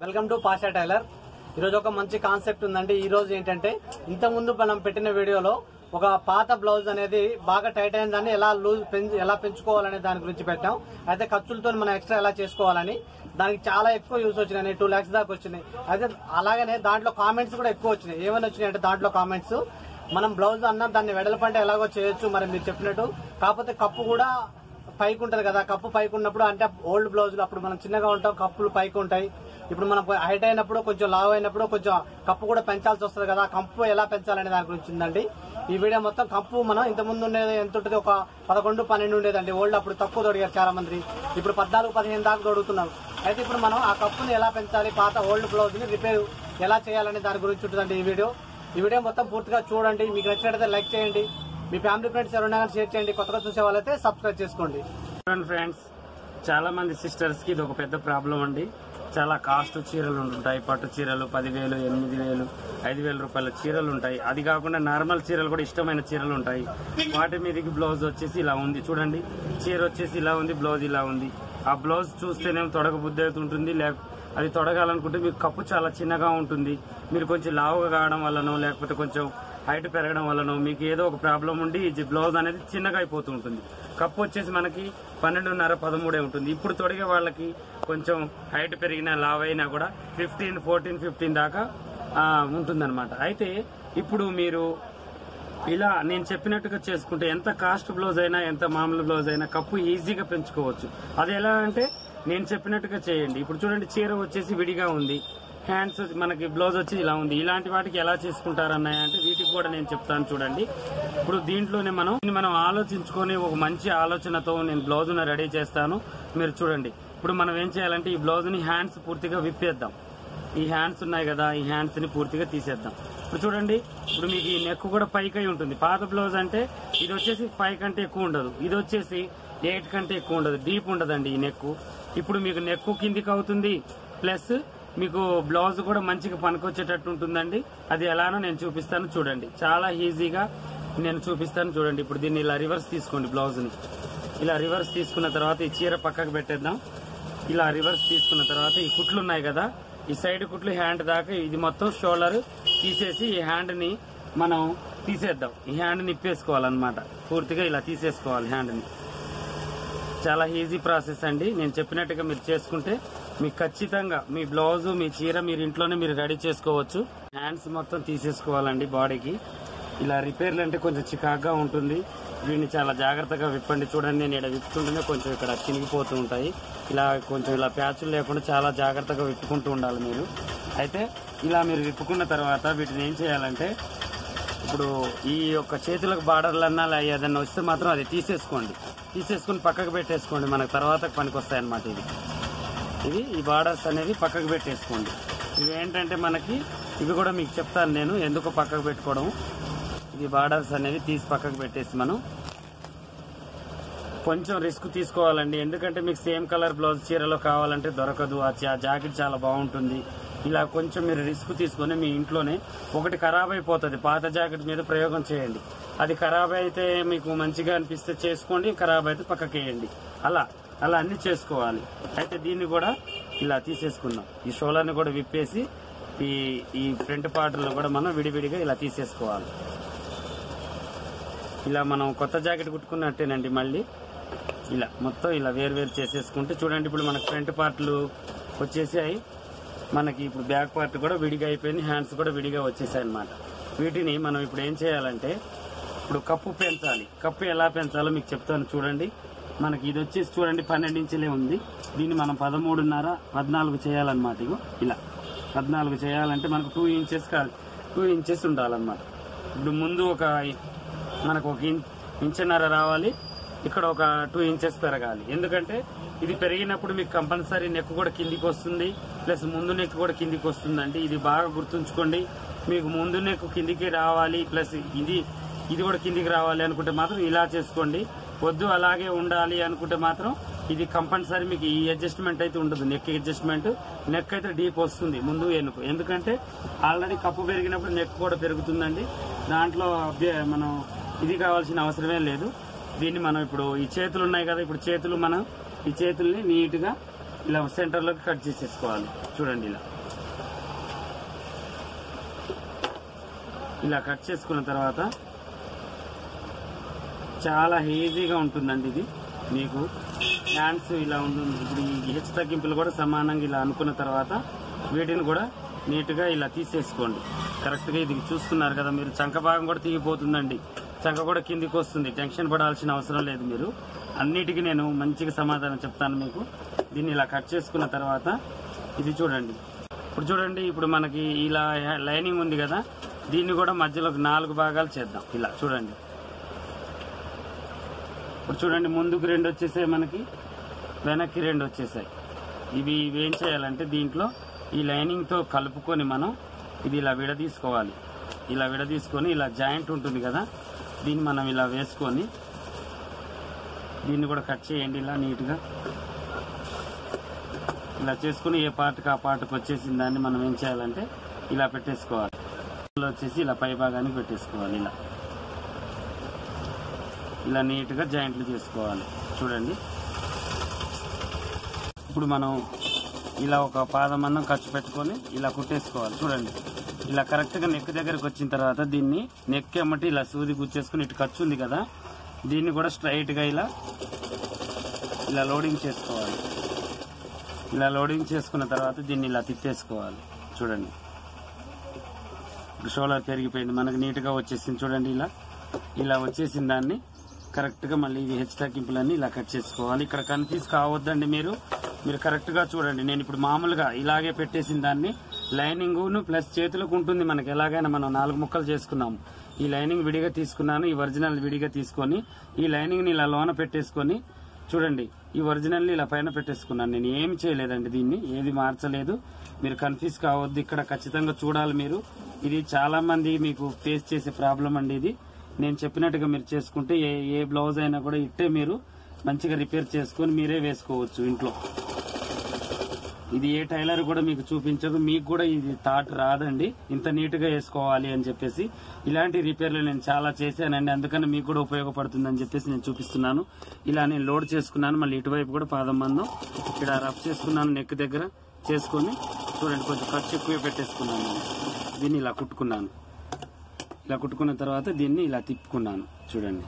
welcome to Pasha tailor ఈరోజు ఒక మంచి కాన్సెప్ట్ ఉందండి ఈ రోజు ఏంటంటే ఇంత ముందు మనం పెట్టిన వీడియోలో ఒక పాత బ్లౌజ్ అనేది బాగా టైట్ అయిన దాన్ని ఎలా లూజ్ పెంచు ఎలా పెంచుకోవాలనే దాని గురించి పెట్టాం అయితే ఖర్చులతో మనం ఎక్స్ట్రా ఎలా చేసుకోవాలని దానికి చాలా ఎక్కువ యూస్ వచ్చినాయి టూ లాక్స్ దాకా వచ్చినాయి అయితే అలాగనే దాంట్లో కామెంట్స్ కూడా ఎక్కువ వచ్చినాయి ఏమైనా వచ్చినాయి అంటే దాంట్లో కామెంట్స్ మనం బ్లౌజ్ అన్న దాన్ని వెడల్పంటే ఎలాగో చేయొచ్చు మరి మీరు చెప్పినట్టు కాకపోతే కప్పు కూడా పైకి ఉంటది కదా కప్పు పైకి ఉన్నప్పుడు అంటే ఓల్డ్ బ్లౌజులు అప్పుడు మనం చిన్నగా ఉంటాం కప్పులు పైకి ఉంటాయి ఇప్పుడు మనం హైట్ అయినప్పుడు కొంచెం లావ్ అయినప్పుడు కొంచెం కప్పు కూడా పెంచాల్సి వస్తుంది కదా కప్పు ఎలా పెంచాలనే దాని గురించి ఉందండి ఈ వీడియో మొత్తం కప్పు మనం ఇంత ముందు ఉండేది ఎంత ఉంటుంది ఒక పదకొండు పన్నెండు ఉండేదండి ఓల్డ్ అప్పుడు తక్కువ తొడిగారు చాలా మంది ఇప్పుడు పద్నాలుగు పదిహేను దాకా తొడుగుతున్నాం అయితే ఇప్పుడు మనం ఆ కప్పుని ఎలా పెంచాలి పాత ఓల్డ్ బ్లౌజ్ ని రిపేర్ ఎలా చేయాలనే దాని గురించి ఉంటుందండి ఈ వీడియో ఈ వీడియో మొత్తం పూర్తిగా చూడండి మీకు నచ్చినట్లయితే లైక్ చేయండి మీ ఫ్యామిలీ ఫ్రెండ్స్ ఎవరైనా కానీ షేర్ చేయండి కొత్తగా చూసే వాళ్ళైతే సబ్స్క్రైబ్ చేసుకోండి చూడండి ఫ్రెండ్స్ చాలా మంది సిస్టర్స్ కి ఇది ఒక పెద్ద ప్రాబ్లం అండి చాలా కాస్ట్ చీరలు ఉంటుంటాయి పట్టు చీరలు పదివేలు ఎనిమిది వేలు ఐదు వేల రూపాయల చీరలు ఉంటాయి అది కాకుండా నార్మల్ చీరలు కూడా ఇష్టమైన చీరలు ఉంటాయి వాటి మీదకి బ్లౌజ్ వచ్చేసి ఇలా ఉంది చూడండి చీర వచ్చేసి ఇలా ఉంది బ్లౌజ్ ఇలా ఉంది ఆ బ్లౌజ్ చూస్తేనేమో తొడగ బుద్ధి అవుతుంటుంది లేక అది తొడగాలనుకుంటే మీకు కప్పు చాలా చిన్నగా ఉంటుంది మీరు కొంచెం లావుగా కావడం వల్లనో లేకపోతే కొంచెం హైట్ పెరగడం వల్లనో మీకు ఏదో ఒక ప్రాబ్లం ఉండి ఈ బ్లౌజ్ అనేది చిన్నగా అయిపోతూ ఉంటుంది కప్పు వచ్చేసి మనకి పన్నెండున్నర పదమూడే ఉంటుంది ఇప్పుడు తొడిగే వాళ్ళకి కొంచెం హైట్ పెరిగినా లావ్ అయినా కూడా ఫిఫ్టీన్ ఫోర్టీన్ ఫిఫ్టీన్ దాకా ఆ, ఉంటుందన్నమాట అయితే ఇప్పుడు మీరు ఇలా నేను చెప్పినట్టుగా చేసుకుంటే ఎంత కాస్ట్ బ్లౌజ్ అయినా ఎంత మామూలు బ్లౌజ్ అయినా కప్పు ఈజీగా పెంచుకోవచ్చు అది ఎలా అంటే నేను చెప్పినట్టుగా చేయండి ఇప్పుడు చూడండి చీర వచ్చేసి విడిగా ఉంది హ్యాండ్స్ మనకి బ్లౌజ్ వచ్చి ఇలా ఉంది ఇలాంటి వాటికి ఎలా చేసుకుంటారన్నాయి అంటే వీటికి కూడా నేను చెప్తాను చూడండి ఇప్పుడు దీంట్లోనే మనం దీన్ని మనం ఆలోచించుకొని ఒక మంచి ఆలోచనతో నేను బ్లౌజ్ రెడీ చేస్తాను మీరు చూడండి ఇప్పుడు మనం ఏం చేయాలంటే ఈ బ్లౌజ్ ని హ్యాండ్స్ పూర్తిగా విప్పేద్దాం ఈ హ్యాండ్స్ ఉన్నాయి కదా ఈ హ్యాండ్స్ ని పూర్తిగా తీసేద్దాం ఇప్పుడు చూడండి ఇప్పుడు మీకు ఈ నెక్ కూడా పైకై ఉంటుంది పాత బ్లౌజ్ అంటే ఇది వచ్చేసి ఫైవ్ కంటే ఎక్కువ ఉండదు ఇది వచ్చేసి ఎయిట్ కంటే ఎక్కువ ఉండదు డీప్ ఉండదండి ఈ నెక్ ఇప్పుడు మీకు నెక్ కిందికి అవుతుంది ప్లస్ మీకు బ్లౌజ్ కూడా మంచిగా పనికొచ్చేటట్టు ఉంటుందండి అది ఎలానో నేను చూపిస్తాను చూడండి చాలా ఈజీగా నేను చూపిస్తాను చూడండి ఇప్పుడు దీన్ని ఇలా రివర్స్ తీసుకోండి బ్లౌజ్ ని ఇలా రివర్స్ తీసుకున్న తర్వాత ఈ చీర పక్కకు పెట్టేద్దాం ఇలా రివర్స్ తీసుకున్న తర్వాత ఈ కుట్లు ఉన్నాయి కదా ఈ సైడ్ కుట్లు హ్యాండ్ దాకా ఇది మొత్తం షోల్డర్ తీసేసి ఈ హ్యాండ్ ని మనం తీసేద్దాం ఈ హ్యాండ్ ని ఇప్పేసుకోవాలన్నమాట పూర్తిగా ఇలా తీసేసుకోవాలి హ్యాండ్ ని చాలా ఈజీ ప్రాసెస్ అండి నేను చెప్పినట్టుగా మీరు చేసుకుంటే మీకు ఖచ్చితంగా మీ బ్లౌజ్ మీ చీర మీరు ఇంట్లోనే మీరు రెడీ చేసుకోవచ్చు హ్యాండ్స్ మొత్తం తీసేసుకోవాలండి బాడీకి ఇలా రిపేర్లు అంటే కొంచెం చికాగ్గా ఉంటుంది వీటిని చాలా జాగ్రత్తగా విప్పండి చూడండి నేను ఇక్కడ విప్పుతుంటేనే కొంచెం ఇక్కడ చినిగిపోతూ ఉంటాయి ఇలా కొంచెం ఇలా ప్యాచులు లేకుండా చాలా జాగ్రత్తగా విప్పుకుంటూ ఉండాలి మీరు అయితే ఇలా మీరు విప్పుకున్న తర్వాత వీటిని ఏం చేయాలంటే ఇప్పుడు ఈ యొక్క చేతులకు బార్డర్లు అన్నా ఏదన్నా వస్తే మాత్రం అది తీసేసుకోండి తీసేసుకుని పక్కకు పెట్టేసుకోండి మనకు తర్వాత పనికి వస్తాయి అన్నమాట ఇది ఇవి ఈ బార్డర్స్ అనేవి పక్కకు పెట్టేసుకోండి ఇవి ఏంటంటే మనకి ఇవి కూడా మీకు చెప్తాను నేను ఎందుకు పక్కకు పెట్టుకోవడం ఇది బార్డర్స్ అనేవి తీసి పక్కకు పెట్టేసి మనం కొంచెం రిస్క్ తీసుకోవాలండి ఎందుకంటే మీకు సేమ్ కలర్ బ్లౌజ్ చీరలో కావాలంటే దొరకదు ఆ జా- జాకెట్ చాలా బాగుంటుంది ఇలా కొంచెం మీరు రిస్క్ తీసుకొని మీ ఇంట్లోనే ఒకటి ఖరాబ్ అయిపోతుంది పాత జాకెట్ మీద ప్రయోగం చేయండి అది ఖరాబ్ అయితే మీకు మంచిగా అనిపిస్తే చేసుకోండి ఖరాబ్ అయితే పక్కకేయండి అలా అలా అన్ని చేసుకోవాలి అయితే దీన్ని కూడా ఇలా తీసేసుకుందాం ఈ షోలర్ని కూడా విప్పేసి ఈ ఈ ఫ్రంట్ పార్ట్లను కూడా మనం విడివిడిగా ఇలా తీసేసుకోవాలి ఇలా మనం కొత్త జాకెట్ కుట్టుకున్నట్టేనండి మళ్ళీ ఇలా మొత్తం ఇలా వేరు వేరు చేసేసుకుంటే చూడండి ఇప్పుడు మనకు ఫ్రంట్ పార్ట్లు వచ్చేసాయి మనకి ఇప్పుడు బ్యాక్ పార్ట్ కూడా విడిగా అయిపోయింది హ్యాండ్స్ కూడా విడిగా వచ్చేసాయి అనమాట వీటిని మనం ఇప్పుడు ఏం చేయాలంటే ఇప్పుడు కప్పు పెంచాలి కప్పు ఎలా పెంచాలో మీకు చెప్తాను చూడండి మనకి ఇది వచ్చేసి చూడండి పన్నెండు ఇంచులే ఉంది దీన్ని మనం పదమూడున్నర పద్నాలుగు చేయాలన్నమాట ఇగో ఇలా పద్నాలుగు చేయాలంటే మనకు టూ ఇంచెస్ కాదు టూ ఇంచెస్ ఉండాలన్నమాట ఇప్పుడు ముందు ఒక మనకు ఒక ఇం- ఇంచున్నర రావాలి ఇక్కడ ఒక టూ ఇంచెస్ పెరగాలి ఎందుకంటే ఇది పెరిగినప్పుడు మీకు కంపల్సరీ నెక్ కూడా కిందికి వస్తుంది ప్లస్ ముందు నెక్ కూడా కిందికి వస్తుందండి ఇది బాగా గుర్తుంచుకోండి మీకు ముందు నెక్ కిందికి రావాలి ప్లస్ ఇది ఇది కూడా కిందికి రావాలి అనుకుంటే మాత్రం ఇలా చేసుకోండి వద్దు అలాగే ఉండాలి అనుకుంటే మాత్రం ఇది కంపల్సరీ మీకు ఈ అడ్జస్ట్మెంట్ అయితే ఉండదు నెక్ అడ్జస్ట్మెంట్ నెక్ అయితే డీప్ వస్తుంది ముందు ఎన్నుకు ఎందుకంటే ఆల్రెడీ కప్పు పెరిగినప్పుడు నెక్ కూడా పెరుగుతుందండి దాంట్లో అభ్య- మనం ఇది కావాల్సిన అవసరమే లేదు దీన్ని మనం ఇప్పుడు ఈ చేతులు ఉన్నాయి కదా ఇప్పుడు చేతులు మనం ఈ చేతుల్ని నీట్ గా ఇలా సెంటర్లోకి కట్ చేసేసుకోవాలి చూడండి ఇలా ఇలా కట్ చేసుకున్న తర్వాత చాలా ఈజీగా ఉంటుందండి ఇది మీకు హ్యాండ్స్ ఇలా ఉంటుంది ఇప్పుడు ఈ హెచ్చు తగ్గింపులు కూడా సమానంగా ఇలా అనుకున్న తర్వాత వీటిని కూడా నీట్గా ఇలా తీసేసుకోండి కరెక్ట్గా ఇది చూస్తున్నారు కదా మీరు చంక భాగం కూడా తీగిపోతుందండి చంక కూడా కిందికి వస్తుంది టెన్షన్ పడాల్సిన అవసరం లేదు మీరు అన్నిటికీ నేను మంచిగా సమాధానం చెప్తాను మీకు దీన్ని ఇలా కట్ చేసుకున్న తర్వాత ఇది చూడండి ఇప్పుడు చూడండి ఇప్పుడు మనకి ఇలా లైనింగ్ ఉంది కదా దీన్ని కూడా మధ్యలో ఒక నాలుగు భాగాలు చేద్దాం ఇలా చూడండి ఇప్పుడు చూడండి ముందుకు రెండు వచ్చేసాయి మనకి వెనక్కి రెండు వచ్చేసాయి ఇవి ఇవి ఏం చేయాలంటే దీంట్లో ఈ లైనింగ్తో కలుపుకొని మనం ఇది ఇలా విడదీసుకోవాలి ఇలా విడదీసుకొని ఇలా జాయింట్ ఉంటుంది కదా దీన్ని మనం ఇలా వేసుకొని దీన్ని కూడా కట్ చేయండి ఇలా నీట్గా ఇలా చేసుకుని ఏ పార్ట్కి ఆ పార్ట్కి వచ్చేసిన దాన్ని మనం ఏం చేయాలంటే ఇలా పెట్టేసుకోవాలి ఇలా వచ్చేసి ఇలా పై భాగానికి పెట్టేసుకోవాలి ఇలా ఇలా నీట్గా జాయింట్లు చేసుకోవాలి చూడండి ఇప్పుడు మనం ఇలా ఒక పాదమందం ఖర్చు పెట్టుకొని ఇలా కుట్టేసుకోవాలి చూడండి ఇలా కరెక్ట్గా నెక్ దగ్గరకు వచ్చిన తర్వాత దీన్ని నెక్ ఎమ్మటి ఇలా సూది గుచ్చేసుకుని ఇటు ఖర్చు ఉంది కదా దీన్ని కూడా స్ట్రైట్గా ఇలా ఇలా లోడింగ్ చేసుకోవాలి ఇలా లోడింగ్ చేసుకున్న తర్వాత దీన్ని ఇలా తిప్పేసుకోవాలి చూడండి ఇప్పుడు షోలర్ పెరిగిపోయింది మనకు నీట్గా వచ్చేసింది చూడండి ఇలా ఇలా వచ్చేసిన దాన్ని కరెక్ట్గా మళ్ళీ ఇది హెచ్ తగ్గింపులన్నీ ఇలా కట్ చేసుకోవాలి ఇక్కడ కన్ఫ్యూజ్ కావద్దండి మీరు మీరు కరెక్ట్గా చూడండి నేను ఇప్పుడు మామూలుగా ఇలాగే పెట్టేసిన దాన్ని లైనింగ్ను ప్లస్ చేతులకు ఉంటుంది మనకి ఎలాగైనా మనం నాలుగు ముక్కలు చేసుకున్నాము ఈ లైనింగ్ విడిగా తీసుకున్నాను ఈ ఒరిజినల్ విడిగా తీసుకొని ఈ లైనింగ్ని ఇలా లోన పెట్టేసుకొని చూడండి ఈ ఒరిజినల్ ఇలా పైన పెట్టేసుకున్నాను నేను ఏమి చేయలేదండి దీన్ని ఏది మార్చలేదు మీరు కన్ఫ్యూజ్ కావద్దు ఇక్కడ ఖచ్చితంగా చూడాలి మీరు ఇది చాలా మంది మీకు ఫేస్ చేసే ప్రాబ్లం అండి ఇది నేను చెప్పినట్టుగా మీరు చేసుకుంటే ఏ ఏ బ్లౌజ్ అయినా కూడా ఇట్టే మీరు మంచిగా రిపేర్ చేసుకొని మీరే వేసుకోవచ్చు ఇంట్లో ఇది ఏ టైలర్ కూడా మీకు చూపించదు మీకు కూడా ఇది థాట్ రాదండి ఇంత నీట్ గా వేసుకోవాలి అని చెప్పేసి ఇలాంటి రిపేర్లు నేను చాలా చేశానండి అందుకని మీకు కూడా ఉపయోగపడుతుందని చెప్పేసి నేను చూపిస్తున్నాను ఇలా నేను లోడ్ చేసుకున్నాను మళ్ళీ ఇటువైపు కూడా పాదం మందం ఇక్కడ రఫ్ చేసుకున్నాను నెక్ దగ్గర చేసుకొని చూడండి కొంచెం ఖర్చు ఎక్కువ పెట్టేసుకున్నాను నేను దీన్ని ఇలా కుట్టుకున్నాను ఇలా కుట్టుకున్న తర్వాత దీన్ని ఇలా తిప్పుకున్నాను చూడండి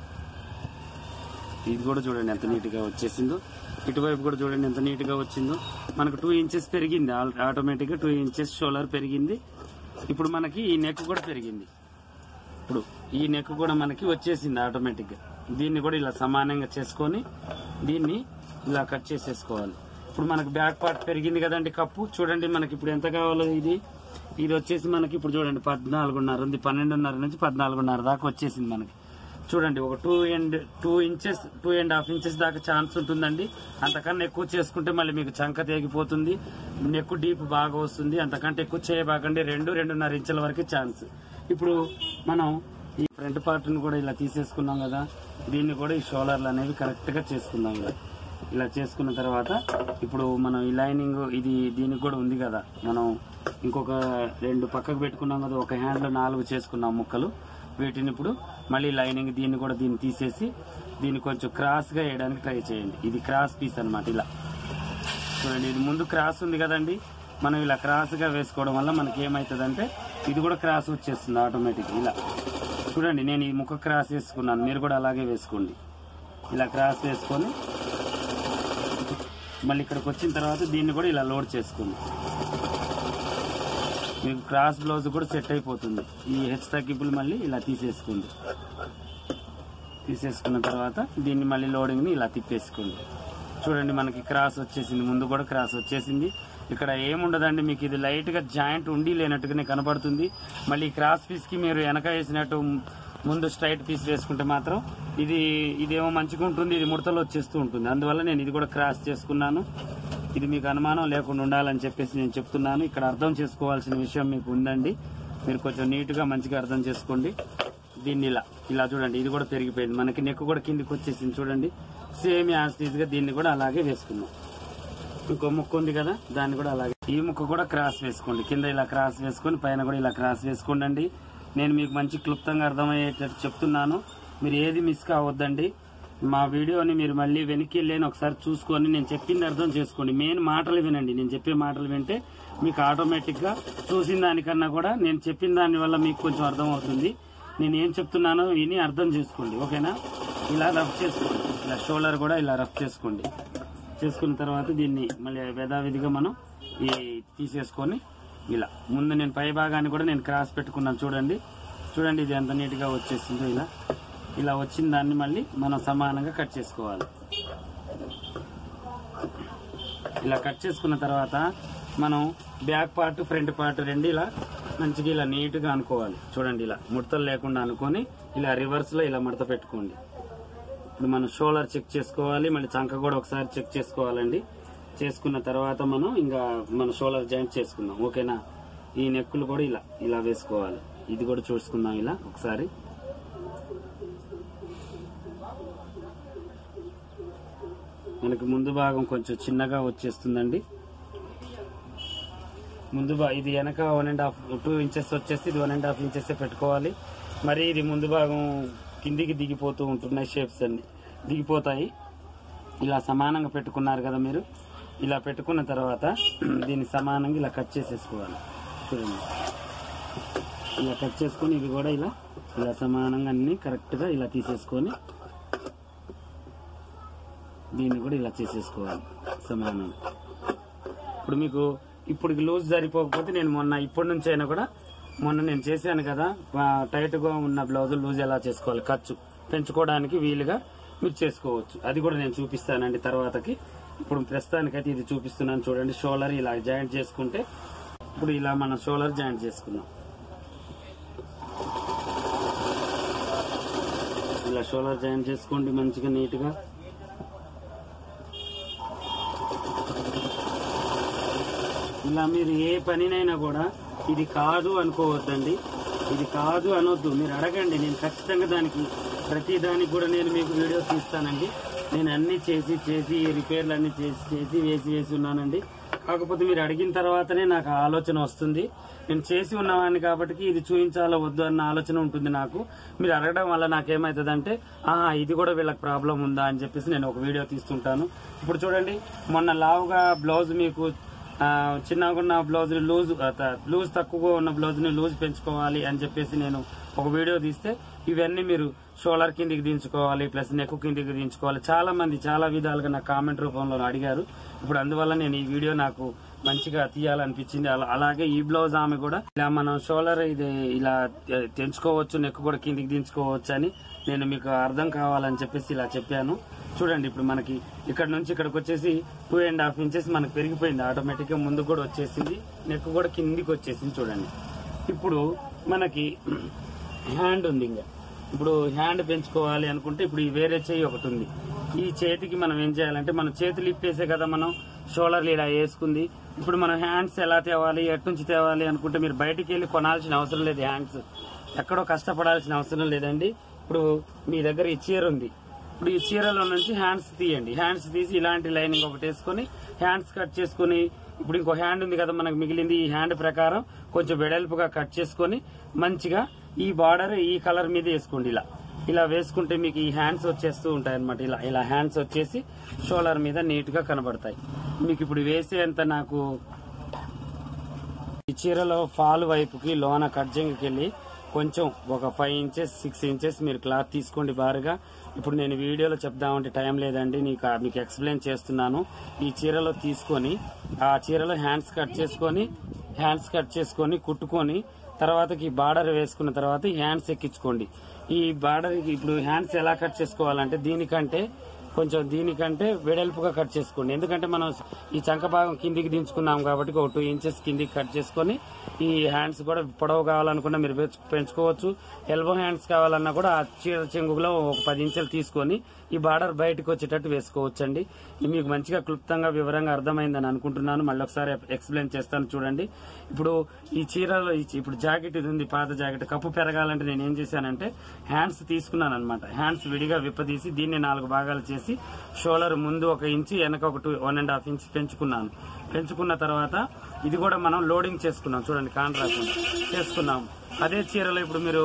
ఇది కూడా చూడండి ఎంత నీట్ గా వచ్చేసిందో ఇటువైపు కూడా చూడండి ఎంత నీట్ గా వచ్చిందో మనకు టూ ఇంచెస్ పెరిగింది ఆటోమేటిక్ గా టూ ఇంచెస్ షోలర్ పెరిగింది ఇప్పుడు మనకి ఈ నెక్ కూడా పెరిగింది ఇప్పుడు ఈ నెక్ కూడా మనకి వచ్చేసింది ఆటోమేటిక్ గా దీన్ని కూడా ఇలా సమానంగా చేసుకొని దీన్ని ఇలా కట్ చేసేసుకోవాలి ఇప్పుడు మనకి బ్యాక్ పార్ట్ పెరిగింది కదండి కప్పు చూడండి మనకి ఇప్పుడు ఎంత కావాలో ఇది ఇది వచ్చేసి మనకి ఇప్పుడు చూడండి పద్నాలుగున్నర ఉంది పన్నెండున్నర నుంచి పద్నాలుగున్నర దాకా వచ్చేసింది మనకి చూడండి ఒక two and two inches two and half inches దాకా ఛాన్స్ ఉంటుందండి అంతకన్నా ఎక్కువ చేసుకుంటే మళ్ళీ మీకు చంక తెగిపోతుంది నెక్కు డీప్ బాగా వస్తుంది అంతకంటే ఎక్కువ చేయబాకండి రెండు రెండున్నర ఇంచుల వరకు ఛాన్స్ ఇప్పుడు మనం ఈ ఫ్రంట్ పార్ట్ ని కూడా ఇలా తీసేసుకున్నాం కదా దీన్ని కూడా ఈ షోలర్లు అనేవి కరెక్ట్ గా చేసుకుందాం ఇలా ఇలా చేసుకున్న తర్వాత ఇప్పుడు మనం ఈ లైనింగ్ ఇది దీనికి కూడా ఉంది కదా మనం ఇంకొక రెండు పక్కకు పెట్టుకున్నాం కదా ఒక హ్యాండ్ లో నాలుగు చేసుకున్నాం ముక్కలు వీటిని ఇప్పుడు మళ్ళీ లైనింగ్ దీన్ని కూడా దీన్ని తీసేసి దీన్ని కొంచెం క్రాస్ గా వేయడానికి ట్రై చేయండి ఇది క్రాస్ పీస్ అన్నమాట ఇలా చూడండి ఇది ముందు క్రాస్ ఉంది కదండి మనం ఇలా క్రాస్ గా వేసుకోవడం వల్ల మనకి ఏమవుతుందంటే ఇది కూడా క్రాస్ వచ్చేస్తుంది ఆటోమేటిక్ ఇలా చూడండి నేను ఈ ముక్క క్రాస్ వేసుకున్నాను మీరు కూడా అలాగే వేసుకోండి ఇలా క్రాస్ వేసుకొని మళ్ళీ ఇక్కడికి వచ్చిన తర్వాత దీన్ని కూడా ఇలా లోడ్ చేసుకోండి మీకు క్రాస్ బ్లౌజ్ కూడా సెట్ అయిపోతుంది ఈ హెచ్ తగ్గింపులు మళ్ళీ ఇలా తీసేసుకోండి తీసేసుకున్న తర్వాత దీన్ని మళ్ళీ లోడింగ్ని ఇలా తిప్పేసుకోండి చూడండి మనకి క్రాస్ వచ్చేసింది ముందు కూడా క్రాస్ వచ్చేసింది ఇక్కడ ఏముండదండి మీకు ఇది లైట్ గా జాయింట్ ఉండి లేనట్టుగానే కనపడుతుంది మళ్ళీ ఈ క్రాస్ పీస్ కి మీరు వెనక వేసినట్టు ముందు స్ట్రైట్ పీస్ వేసుకుంటే మాత్రం ఇది ఇదేమో మంచిగా ఉంటుంది ఇది ముడతలు వచ్చేస్తూ ఉంటుంది అందువల్ల నేను ఇది కూడా క్రాస్ చేసుకున్నాను ఇది మీకు అనుమానం లేకుండా ఉండాలని చెప్పేసి నేను చెప్తున్నాను ఇక్కడ అర్థం చేసుకోవాల్సిన విషయం మీకు ఉందండి మీరు కొంచెం నీట్ గా మంచిగా అర్థం చేసుకోండి దీన్ని ఇలా ఇలా చూడండి ఇది కూడా పెరిగిపోయింది మనకి నెక్ కూడా కిందికి వచ్చేసింది చూడండి సేమ్ యాజ్ గా దీన్ని కూడా అలాగే వేసుకున్నాం ఇంకో ముక్క ఉంది కదా దాన్ని కూడా అలాగే ఈ ముక్క కూడా క్రాస్ వేసుకోండి కింద ఇలా క్రాస్ వేసుకొని పైన కూడా ఇలా క్రాస్ వేసుకోండి నేను మీకు మంచి క్లుప్తంగా అర్థమయ్యేటట్టు చెప్తున్నాను మీరు ఏది మిస్ కావద్దండి మా వీడియోని మీరు మళ్ళీ వెనక్కి వెళ్ళని ఒకసారి చూసుకొని నేను చెప్పింది అర్థం చేసుకోండి మెయిన్ మాటలు వినండి నేను చెప్పే మాటలు వింటే మీకు ఆటోమేటిక్ గా చూసిన దానికన్నా కూడా నేను చెప్పిన దాని వల్ల మీకు కొంచెం అర్థం అవుతుంది నేను ఏం చెప్తున్నానో విని అర్థం చేసుకోండి ఓకేనా ఇలా రఫ్ చేసుకోండి ఇలా షోల్డర్ కూడా ఇలా రఫ్ చేసుకోండి చేసుకున్న తర్వాత దీన్ని మళ్ళీ యథావిధిగా మనం ఈ తీసేసుకొని ఇలా ముందు నేను పై భాగాన్ని కూడా నేను క్రాస్ పెట్టుకున్నాను చూడండి చూడండి ఇది ఎంత నీట్గా వచ్చేసిందో ఇలా ఇలా వచ్చిన దాన్ని మళ్ళీ మనం సమానంగా కట్ చేసుకోవాలి ఇలా కట్ చేసుకున్న తర్వాత మనం బ్యాక్ పార్ట్ ఫ్రంట్ పార్ట్ రెండు ఇలా మంచిగా ఇలా నీట్గా అనుకోవాలి చూడండి ఇలా ముడతలు లేకుండా అనుకొని ఇలా రివర్స్లో ఇలా మడత పెట్టుకోండి ఇప్పుడు మనం షోల్డర్ చెక్ చేసుకోవాలి మళ్ళీ చంక కూడా ఒకసారి చెక్ చేసుకోవాలండి చేసుకున్న తర్వాత మనం ఇంకా మన షోల్డర్ జాయింట్ చేసుకుందాం ఓకేనా ఈ నెక్కులు కూడా ఇలా ఇలా వేసుకోవాలి ఇది కూడా చూసుకుందాం ఇలా ఒకసారి మనకి ముందు భాగం కొంచెం చిన్నగా వచ్చేస్తుందండి ముందు భా ఇది వెనక one and half two inches వచ్చేసి ఇది వన్ అండ్ హాఫ్ ఇంచెస్ పెట్టుకోవాలి మరి ఇది ముందు భాగం కిందికి దిగిపోతూ ఉంటున్నాయి షేప్స్ అన్ని దిగిపోతాయి ఇలా సమానంగా పెట్టుకున్నారు కదా మీరు ఇలా పెట్టుకున్న తర్వాత దీన్ని సమానంగా ఇలా కట్ చేసేసుకోవాలి చూడండి ఇలా కట్ చేసుకొని ఇవి కూడా ఇలా ఇలా సమానంగా అన్ని కరెక్ట్గా ఇలా తీసేసుకొని దీన్ని కూడా ఇలా చేసేసుకోవాలి సమానంగా ఇప్పుడు మీకు ఇప్పుడు లూజ్ సరిపోకపోతే నేను మొన్న ఇప్పటి నుంచి అయినా కూడా మొన్న నేను చేశాను కదా ఆ, టైట్ గా ఉన్న బ్లౌజ్ లూజ్ ఎలా చేసుకోవాలి ఖర్చు పెంచుకోవడానికి వీలుగా మీరు చేసుకోవచ్చు అది కూడా నేను చూపిస్తానండి తర్వాతకి ఇప్పుడు ప్రస్తుతానికైతే ఇది చూపిస్తున్నాను చూడండి షోల్డర్ ఇలా జాయింట్ చేసుకుంటే ఇప్పుడు ఇలా మనం షోల్డర్ జాయింట్ చేసుకుందాం ఇలా షోల్డర్ జాయింట్ చేసుకోండి మంచిగా నీట్గా ఇలా మీరు ఏ పనినైనా కూడా ఇది కాదు అనుకోవద్దండి ఇది కాదు అనొద్దు మీరు అడగండి నేను ఖచ్చితంగా దానికి ప్రతి దానికి కూడా నేను మీకు వీడియో తీస్తానండి నేను అన్ని చేసి చేసి ఈ రిపేర్లు అన్ని చేసి చేసి వేసి వేసి ఉన్నానండి కాకపోతే మీరు అడిగిన తర్వాతనే నాకు ఆ ఆలోచన వస్తుంది నేను చేసి ఉన్నవాడిని కాబట్టి ఇది చూపించాలో వద్దు అన్న ఆలోచన ఉంటుంది నాకు మీరు అడగడం వల్ల నాకేమవుతుందంటే ఆహా ఇది కూడా వీళ్ళకి ప్రాబ్లం ఉందా అని చెప్పేసి నేను ఒక వీడియో తీస్తుంటాను ఇప్పుడు చూడండి మొన్న లావుగా బ్లౌజ్ మీకు ఆ, చిన్నగా ఉన్న బ్లౌజ్ లూజ్ లూజ్ తక్కువగా ఉన్న బ్లౌజ్ ని లూజ్ పెంచుకోవాలి అని చెప్పేసి నేను ఒక వీడియో తీస్తే ఇవన్నీ మీరు షోల్డర్ కిందికి దించుకోవాలి ప్లస్ నెక్ కిందికి దించుకోవాలి చాలా మంది చాలా విధాలుగా నాకు కామెంట్ రూపంలో అడిగారు ఇప్పుడు అందువల్ల నేను ఈ వీడియో నాకు మంచిగా తీయాలనిపించింది అలా- అలాగే ఈ బ్లౌజ్ ఆమె కూడా ఇలా మనం షోల్డర్ ఇది ఇలా తె- తెంచుకోవచ్చు నెక్ కూడా కిందికి దించుకోవచ్చు అని నేను మీకు అర్థం కావాలని చెప్పేసి ఇలా చెప్పాను చూడండి ఇప్పుడు మనకి ఇక్కడ నుంచి ఇక్కడికి వచ్చేసి టూ అండ్ హాఫ్ ఇంచెస్ మనకు పెరిగిపోయింది ఆటోమేటిక్ గా ముందు కూడా వచ్చేసింది నెక్ కూడా కిందికి వచ్చేసింది చూడండి ఇప్పుడు మనకి హ్యాండ్ ఉంది ఇంకా ఇప్పుడు హ్యాండ్ పెంచుకోవాలి అనుకుంటే ఇప్పుడు ఈ వేరే చేయి ఒకటి ఉంది ఈ చేతికి మనం ఏం చేయాలంటే మనం చేతులు ఇప్పేసే కదా మనం షోల్డర్లు ఇలా వేసుకుంది ఇప్పుడు మనం హ్యాండ్స్ ఎలా తేవాలి ఎటు నుంచి తేవాలి అనుకుంటే మీరు బయటికి వెళ్ళి కొనాల్సిన అవసరం లేదు హ్యాండ్స్ ఎక్కడో కష్టపడాల్సిన అవసరం లేదండి ఇప్పుడు మీ దగ్గర ఈ చీర ఉంది ఇప్పుడు ఈ చీరలో నుంచి హ్యాండ్స్ తీయండి హ్యాండ్స్ తీసి ఇలాంటి లైనింగ్ ఒకటి వేసుకొని హ్యాండ్స్ కట్ చేసుకొని ఇప్పుడు ఇంకో హ్యాండ్ ఉంది కదా మనకు మిగిలింది ఈ హ్యాండ్ ప్రకారం కొంచెం వెడల్పుగా కట్ చేసుకొని మంచిగా ఈ బార్డర్ ఈ కలర్ మీద వేసుకోండి ఇలా ఇలా వేసుకుంటే మీకు ఈ హ్యాండ్స్ వచ్చేస్తూ ఉంటాయి అనమాట ఇలా ఇలా హ్యాండ్స్ వచ్చేసి షోల్డర్ మీద నీట్ గా కనబడతాయి మీకు ఇప్పుడు వేసేంత నాకు ఈ చీరలో ఫాల్ వైపుకి లోన కట్జింగ్కి వెళ్ళి కొంచెం ఒక ఫైవ్ ఇంచెస్ సిక్స్ ఇంచెస్ మీరు క్లాత్ తీసుకోండి బారుగా ఇప్పుడు నేను వీడియోలో చెప్దామంటే టైం లేదండి నీకు మీకు ఎక్స్ప్లెయిన్ చేస్తున్నాను ఈ చీరలో తీసుకొని ఆ చీరలో హ్యాండ్స్ కట్ చేసుకొని హ్యాండ్స్ కట్ చేసుకొని కుట్టుకొని తర్వాతకి బార్డర్ వేసుకున్న తర్వాత ఈ హ్యాండ్స్ ఎక్కించుకోండి ఈ బార్డర్ ఇప్పుడు హ్యాండ్స్ ఎలా కట్ చేసుకోవాలంటే దీనికంటే కొంచెం దీనికంటే వెడల్పుగా కట్ చేసుకోండి ఎందుకంటే మనం ఈ చంక భాగం కిందికి దించుకున్నాం కాబట్టి ఒక టూ ఇంచెస్ కిందికి కట్ చేసుకొని ఈ హ్యాండ్స్ కూడా పొడవు కావాలనుకున్నా మీరు పెంచు- పెంచుకోవచ్చు ఎల్బో హ్యాండ్స్ కావాలన్నా కూడా ఆ చీర చెంగులో ఒక పది ఇంచులు తీసుకొని ఈ బార్డర్ బయటకు వచ్చేటట్టు వేసుకోవచ్చు అండి ఇది మీకు మంచిగా క్లుప్తంగా వివరంగా అర్థమైందని అనుకుంటున్నాను మళ్ళీ ఒకసారి ఎక్స్ప్లెయిన్ చేస్తాను చూడండి ఇప్పుడు ఈ చీరలో ఈ చీ- ఇప్పుడు జాకెట్ ఇది ఉంది పాత జాకెట్ కప్పు పెరగాలంటే నేను ఏం చేశానంటే హ్యాండ్స్ తీసుకున్నాను అనమాట హ్యాండ్స్ విడిగా విప్పదీసి దీన్ని నాలుగు భాగాలు చేసి షోల్డర్ ముందు ఒక ఇంచు వెనక ఒక two one and half inch పెంచుకున్నాను పెంచుకున్న తర్వాత ఇది కూడా మనం లోడింగ్ చేసుకున్నాం చూడండి కాంట్రాక్ట్ చేసుకున్నాం అదే చీరలో ఇప్పుడు మీరు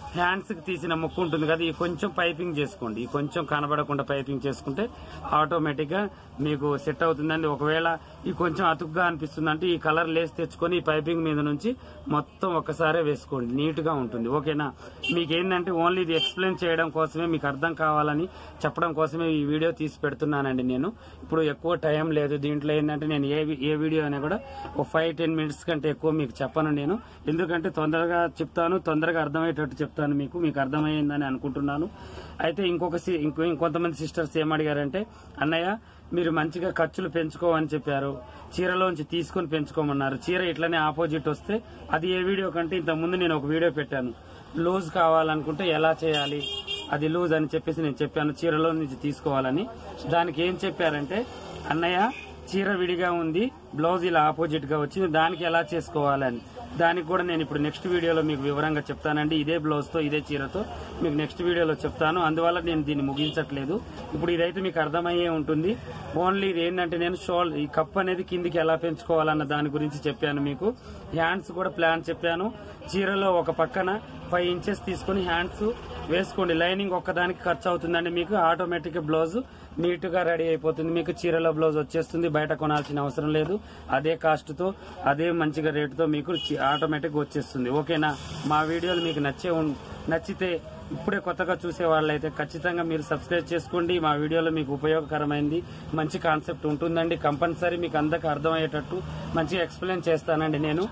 హ్యాండ్స్ కి తీసిన ముక్కు ఉంటుంది కదా ఈ కొంచెం పైపింగ్ చేసుకోండి ఈ కొంచెం కనబడకుండా పైపింగ్ చేసుకుంటే ఆటోమేటిక్ గా మీకు సెట్ అవుతుందండి ఒకవేళ ఈ కొంచెం అతుకుగా అనిపిస్తుంది అంటే ఈ కలర్ లేస్ తెచ్చుకొని ఈ పైపింగ్ మీద నుంచి మొత్తం ఒక్కసారే వేసుకోండి నీట్ గా ఉంటుంది ఓకేనా మీకు ఏంటంటే ఓన్లీ ఇది ఎక్స్ప్లెయిన్ చేయడం కోసమే మీకు అర్థం కావాలని చెప్పడం కోసమే ఈ వీడియో తీసి పెడుతున్నానండి నేను ఇప్పుడు ఎక్కువ టైం లేదు దీంట్లో ఏంటంటే నేను ఏ వి- ఏ వీడియో అయినా కూడా ఒక ఫైవ్ టెన్ మినిట్స్ కంటే ఎక్కువ మీకు చెప్పను నేను ఎందుకంటే తొందరగా చెప్తాను తొందరగా అర్థమయ్యేటట్టు చెప్తాను మీకు మీకు అర్థమయ్యిందని అనుకుంటున్నాను అయితే ఇంకొక సి- ఇంకో ఇంకొంతమంది సిస్టర్స్ ఏం అడిగారంటే అన్నయ్య మీరు మంచిగా ఖర్చులు పెంచుకోమని చెప్పారు చీరలోంచి తీసుకొని పెంచుకోమన్నారు చీర ఇట్లనే ఆపోజిట్ వస్తే అది ఏ వీడియో కంటే ఇంత ముందు నేను ఒక వీడియో పెట్టాను లూజ్ కావాలనుకుంటే ఎలా చేయాలి అది లూజ్ అని చెప్పేసి నేను చెప్పాను చీరలో నుంచి తీసుకోవాలని దానికి ఏం చెప్పారంటే అన్నయ్య చీర విడిగా ఉంది బ్లౌజ్ ఇలా ఆపోజిట్ గా వచ్చింది దానికి ఎలా చేసుకోవాలని దానికి కూడా నేను ఇప్పుడు నెక్స్ట్ వీడియోలో మీకు వివరంగా చెప్తానండి ఇదే బ్లౌజ్ తో ఇదే చీరతో మీకు నెక్స్ట్ వీడియోలో చెప్తాను అందువల్ల నేను దీన్ని ముగించట్లేదు ఇప్పుడు ఇదైతే మీకు అర్థమయ్యే ఉంటుంది ఓన్లీ ఇది ఏంటంటే నేను షోల్ ఈ కప్ అనేది కిందికి ఎలా పెంచుకోవాలన్న దాని గురించి చెప్పాను మీకు హ్యాండ్స్ కూడా ప్లాన్ చెప్పాను చీరలో ఒక పక్కన ఫైవ్ ఇంచెస్ తీసుకుని హ్యాండ్స్ వేసుకోండి లైనింగ్ ఒక్కదానికి ఖర్చు అవుతుందండి మీకు ఆటోమేటిక్ బ్లౌజ్ నీట్ గా రెడీ అయిపోతుంది మీకు చీరలో బ్లౌజ్ వచ్చేస్తుంది బయట కొనాల్సిన అవసరం లేదు అదే కాస్ట్ తో అదే మంచిగా రేటుతో మీకు ఆటోమేటిక్ వచ్చేస్తుంది ఓకేనా మా వీడియోలు మీకు నచ్చే ఉం- నచ్చితే ఇప్పుడే కొత్తగా చూసే వాళ్ళైతే ఖచ్చితంగా మీరు సబ్స్క్రైబ్ చేసుకోండి మా వీడియోలో మీకు ఉపయోగకరమైంది మంచి కాన్సెప్ట్ ఉంటుందండి కంపల్సరీ మీకు అందరికి అర్థమయ్యేటట్టు మంచిగా ఎక్స్ప్లెయిన్ చేస్తానండి నేను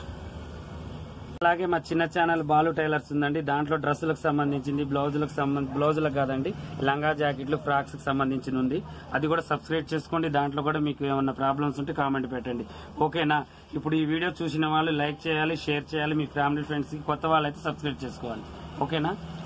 అలాగే మా చిన్న ఛానల్ బాలు టైలర్స్ ఉందండి దాంట్లో డ్రెస్సులకు సంబంధించింది బ్లౌజులకు సంబంధించి బ్లౌజులకు కాదండి లంగా జాకెట్లు ఫ్రాక్స్ కి సంబంధించి ఉంది అది కూడా సబ్స్క్రైబ్ చేసుకోండి దాంట్లో కూడా మీకు ఏమన్నా ప్రాబ్లమ్స్ ఉంటే కామెంట్ పెట్టండి ఓకేనా ఇప్పుడు ఈ వీడియో చూసిన వాళ్ళు లైక్ చేయాలి షేర్ చేయాలి మీ ఫ్యామిలీ ఫ్రెండ్స్ కి కొత్త వాళ్ళైతే సబ్స్క్రైబ్ చేసుకోవాలి ఓకేనా